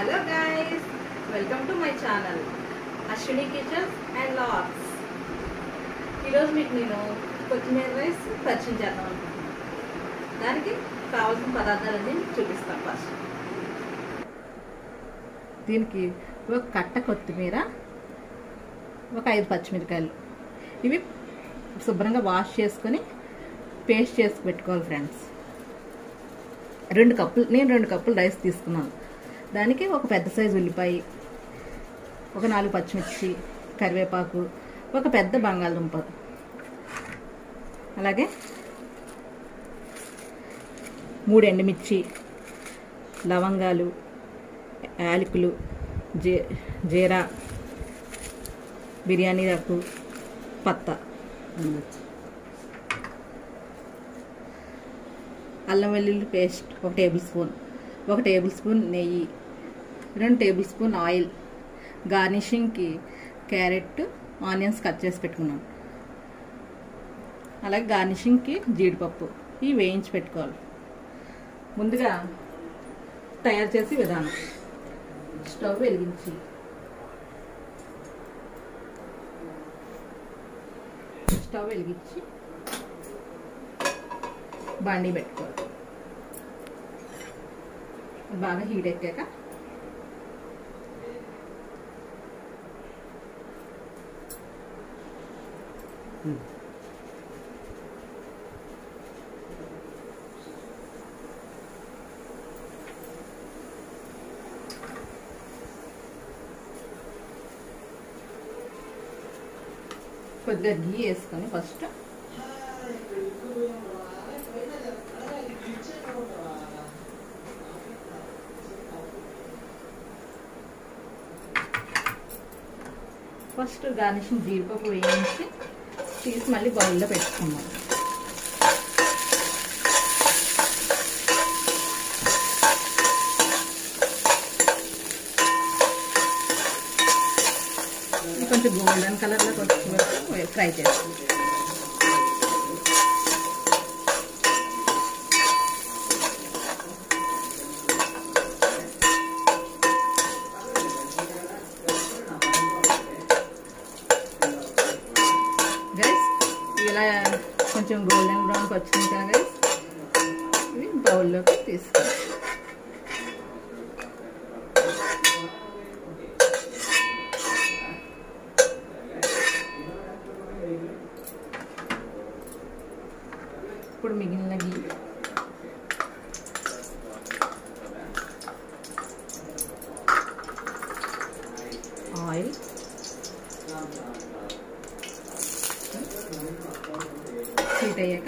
Hello guys welcome to my channel Ashwini kitchens and logs ఈరోజు మీకు నేను కొత్తిమీర రైస్ పరిచయం చేద్దాం అనుకుంటున్నాను దానికి కావాల్సిన పదార్థాలన్నీ మీకు చూపిస్తాను ఫస్ట్ దీనికి ఒక కట్ట కొత్తిమీర ఒక ఐదు పచ్చిమిరకాయలు ఇవి శుభ్రంగా వాష్ చేసుకొని పేస్ట్ చేసి పెట్టుకోవాలి ఫ్రెండ్స్ రెండు కప్పులు నేను రెండు కప్పులు రైస్ తీసుకున్నాను దానికి ఒక పెద్ద సైజు ఉల్లిపాయ ఒక నాలుగు పచ్చిమిర్చి కరివేపాకు ఒక పెద్ద బంగాళదుంప అలాగే మూడు ఎండుమిర్చి లవంగాలు యాలకులు జీ జీరా బిర్యానీ ఆకు పత్తా అల్లం వెల్లుల్లి పేస్ట్ ఒక టేబుల్ స్పూన్ ఒక టేబుల్ స్పూన్ నెయ్యి రెండు టేబుల్ స్పూన్ ఆయిల్ గార్నిషింగ్కి క్యారెట్ ఆనియన్స్ కట్ చేసి పెట్టుకున్నాను అలాగే గార్నిషింగ్కి జీడిపప్పు ఇవి వేయించి పెట్టుకోవాలి ముందుగా తయారు చేసి విధానం స్టవ్ వెలిగించి స్టవ్ వెలిగించి బండి పెట్టుకోవాలి బాగా హీట్ ఎక్కాక కొద్దిగా గీ వేసుకొని ఫస్ట్ ఫస్ట్ గార్నిషింగ్ జీడిపప్పు వేయించి తీసి మళ్ళీ బౌల్లో పెట్టుకున్నాం ఇది కొంచెం గోల్డెన్ కలర్లోకి వచ్చే వరకు ఫ్రై చేస్తాం గైస్ ఇలా కొంచెం గోల్డెన్ బ్రౌన్కి వచ్చింది కదా గైస్ ఇవి బౌల్లోకి తీసుకోండి ఇప్పుడు మిగిలిన గీ ఆయిల్ హీట్ అయ్యాక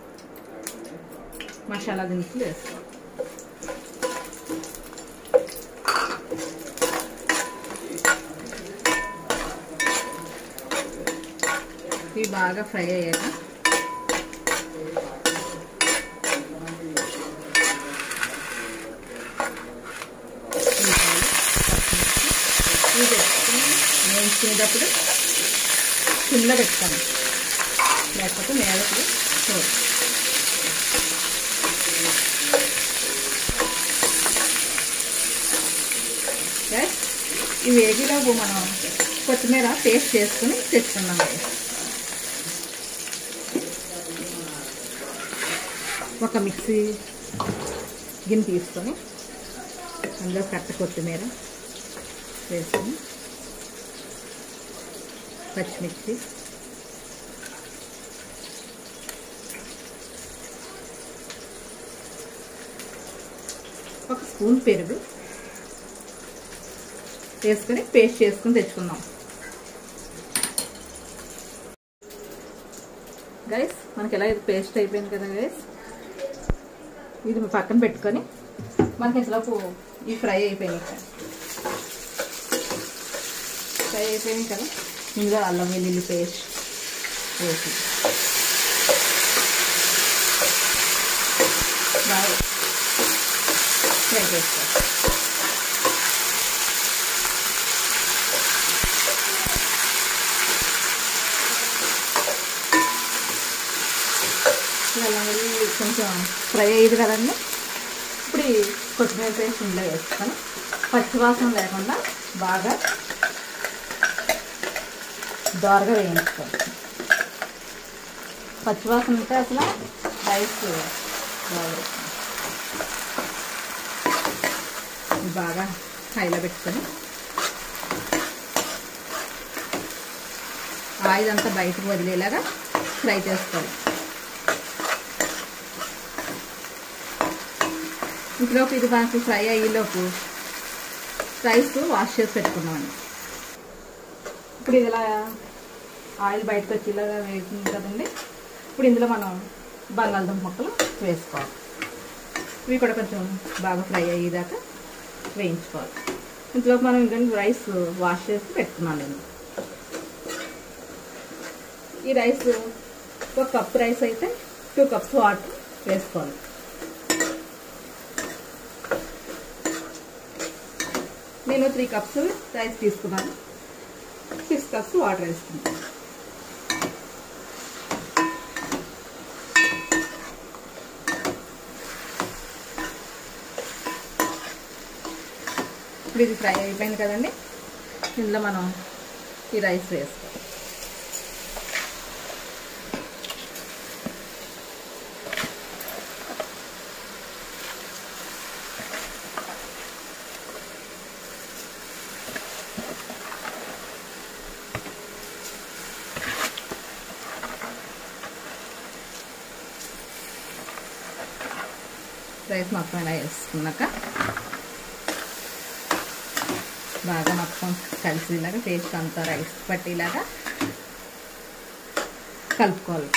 మసాలా దినుసులు వేసుకోవాలి ఇవి బాగా ఫ్రై అయ్యాక ఇవి పెట్టుకుని వేయించుకునేటప్పుడు సిమ్లో పెట్టుకోండి లేకపోతే నేలకు చూడు ఈ వేగిలోపు మనం కొత్తిమీర పేస్ట్ చేసుకుని తెచ్చుకున్నాం ఒక మిక్సీ గిన్నె తీసుకొని అందులో కట్ట కొత్తిమీర వేసుకొని పచ్చిమిర్చి ఒక స్పూన్ పెరుగు వేసుకొని పేస్ట్ చేసుకుని తెచ్చుకుందాం గైస్ మనకి ఎలా ఇది పేస్ట్ అయిపోయింది కదా గైస్ ఇది పక్కన పెట్టుకొని మనకి అసలు ఈ ఫ్రై అయిపోయినాయి ఫ్రై అయిపోయినాయి కదా ఇందులో అల్లం వెల్లుల్లి పేస్ట్ వేసి బాగా ఫ్రై చేసుకోవాలి అల్లం వెల్లుల్లి కొంచెం ఫ్రై అయ్యేది కదండి ఇప్పుడు ఈ కొత్తిమీర పేస్ట్ ఇందులో వేసుకొని పచ్చివాసన లేకుండా బాగా దోరగా వేయించుకోవాలి పచ్చివాసన ఉంటే అసలు రైస్ బాగా ఇది బాగా హైలో పెట్టుకొని ఆయిల్ అంతా బయటకు వదిలేలాగా ఫ్రై చేసుకోవాలి ఇంట్లోకి ఇది మనకి ఫ్రై అయ్యేలోపు రైస్ వాష్ చేసి పెట్టుకున్నామండి ఇప్పుడు ఇది ఇలా ఆయిల్ బయటకు వచ్చి ఇలాగా వేసింది కదండి ఇప్పుడు ఇందులో మనం బంగాళదుంప ముక్కలు వేసుకోవాలి ఇవి కూడా కొంచెం బాగా ఫ్రై అయ్యేదాకా వేయించుకోవాలి ఇంట్లో మనం ఇంకా రైస్ వాష్ చేసి పెట్టుకున్నాను నేను ఈ రైస్ ఒక కప్ రైస్ అయితే టూ కప్స్ వాటర్ వేసుకోవాలి నేను త్రీ కప్స్ రైస్ తీసుకున్నాను సిక్స్ కప్స్ వాటర్ వేసుకున్నాను ఇప్పుడు ఇది ఫ్రై అయిపోయింది కదండి ఇందులో మనం ఈ రైస్ వేసుకోవాలి రైస్ మొత్తం ఇలా వేసుకున్నాక బాగా మొత్తం కలిసేలాగా పేస్ట్ అంతా రైస్ పట్టేలాగా కలుపుకోవాలి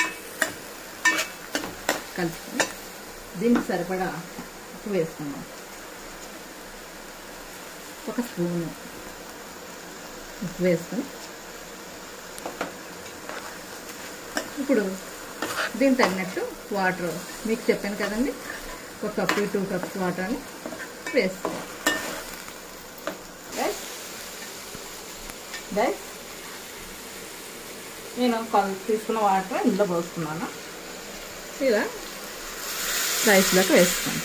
కలుపుకొని దీనికి సరిపడా ఉప్పు వేసుకుందాం ఒక స్పూన్ ఉప్పు వేసుకొని ఇప్పుడు దీనికి తగినట్టు వాటర్ మీకు చెప్పాను కదండి ఒక కప్పు టూ కప్స్ వాటర్ అని వేసుకోవాలి గైస్ గైస్ నేను కొల తీసుకున్న వాటర్ ఇందులో పోసుకున్నాను ఇలా రైస్లోకి వేసుకోండి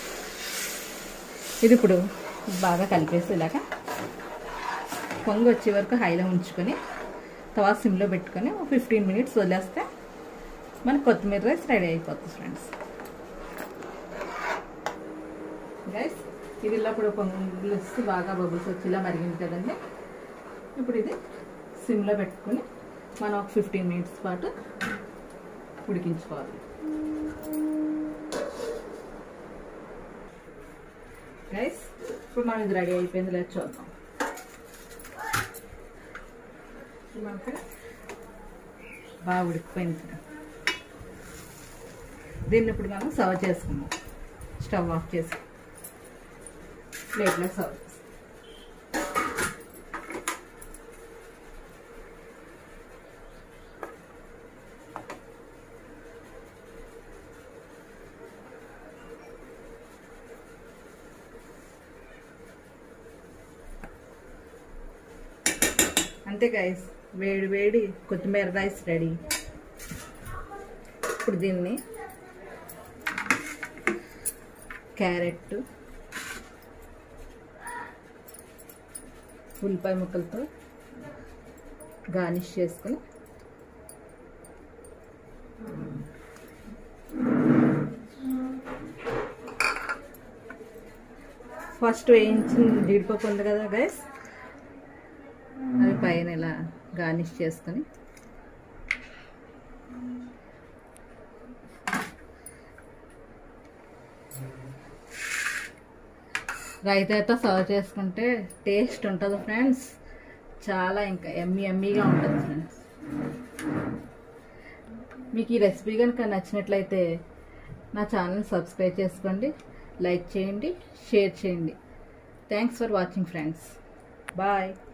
ఇది ఇప్పుడు బాగా కలిపేసి ఇలాగ పొంగి వచ్చే వరకు హైలో ఉంచుకొని తవా సిమ్లో పెట్టుకొని ఫిఫ్టీన్ మినిట్స్ వదిలేస్తే మనకి కొత్తిమీర రైస్ రెడీ అయిపోతుంది ఫ్రెండ్స్ గైస్ ఇది ఇలా ఇప్పుడు పొంగులు వస్తే బాగా బబుల్స్ వచ్చి ఇలా మరిగింది కదండి ఇప్పుడు ఇది సిమ్లో పెట్టుకొని మనం ఒక ఫిఫ్టీన్ మినిట్స్ పాటు ఉడికించుకోవాలి గైస్ ఇప్పుడు మనం ఇది రెడీ అయిపోయింది లేదు చూద్దాం ఇప్పుడు మనకి బాగా ఉడికిపోయింది కదా. దీన్ని ఇప్పుడు మనం సర్వ్ చేసుకుందాం స్టవ్ ఆఫ్ చేసి ప్లేట్లో సర్వ్ చేస్తాం అంతే గైస్ వేడి వేడి కొత్తిమీర రైస్ రెడీ ఇప్పుడు దీన్ని క్యారెట్ ఉల్లిపాయ ముక్కలతో గార్నిష్ చేసుకొని ఫస్ట్ వేయించిన జీడిపప్పు ఉంది కదా గైస్ అవి పైన ఇలా గార్నిష్ చేసుకొని రైతాతో సర్వ్ చేసుకుంటే టేస్ట్ ఉంటుంది ఫ్రెండ్స్ చాలా ఇంకా ఎమ్మి ఎమ్మీగా ఉంటుంది ఫ్రెండ్స్ మీకు ఈ రెసిపీ కనుక నచ్చినట్లయితే నా ఛానల్ సబ్స్క్రైబ్ చేసుకోండి లైక్ చేయండి షేర్ చేయండి thanks for watching friends bye